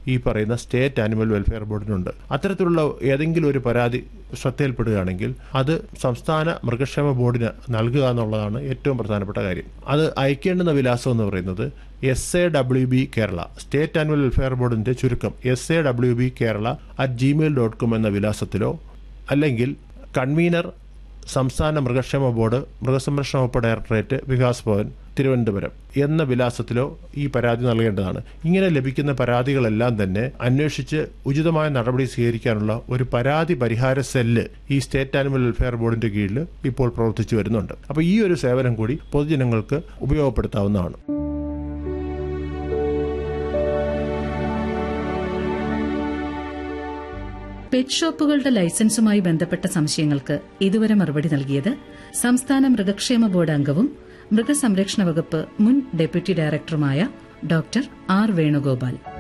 ഈ പറയുന്ന state animal welfare ബോർഡിനുണ്ട് അത്തരത്തിലുള്ള ഏതെങ്കിലും ഒരു പരാതി ശ്രദ്ധയിൽപ്പെടുകയാണെങ്കിൽ അത് സംസ്ഥാന മൃഗക്ഷേമ ബോർഡിന് നൽകുക എന്നുള്ളതാണ് ഏറ്റവും പ്രധാനപ്പെട്ട കാര്യം അത് അയക്കേണ്ടുന്ന വിലാസം എന്ന് പറയുന്നത് S A W B Kerala state annual welfare ബോർഡിന്റെ ചുരുക്കം S A W B Kerala at Gmail dot com എന്ന വിലാസത്തിലോ അല്ലെങ്കിൽ കൺവീനർ സംസ്ഥാന മൃഗക്ഷേമ ബോർഡ് മൃഗസംരക്ഷണ വകുപ്പ് ഡയറക്ടറേറ്റ് വികാസ് ഭവൻ തിരുവനന്തപുരം എന്ന വിലാസത്തിലോ ഈ പരാതി നൽകേണ്ടതാണ് ഇങ്ങനെ ലഭിക്കുന്ന പരാതികളെല്ലാം തന്നെ അന്വേഷിച്ച് ഉചിതമായ നടപടി സ്വീകരിക്കാനുള്ള ഒരു പരാതി പരിഹാര സെല്ല് ഈ സ്റ്റേറ്റ് ആനിമൽ വെൽഫെയർ ബോർഡിന്റെ കീഴിൽ ഇപ്പോൾ പ്രവർത്തിച്ചു വരുന്നുണ്ട് അപ്പോൾ ഈ ഒരു സേവനം കൂടി പൊതുജനങ്ങൾക്ക് ഉപയോഗപ്പെടുത്താവുന്നതാണ് പെറ്റ് ഷോപ്പുകളുടെ ലൈസൻസുമായി ബന്ധപ്പെട്ട സംശയങ്ങൾക്ക് ഇതുവരെ മറുപടി നൽകിയത് സംസ്ഥാന മൃഗക്ഷേമ ബോർഡ് അംഗവും മൃഗസംരക്ഷണ വകുപ്പ് മുൻ ഡെപ്യൂട്ടി ഡയറക്ടറുമായ ഡോക്ടർ ആർ വേണുഗോപാൽ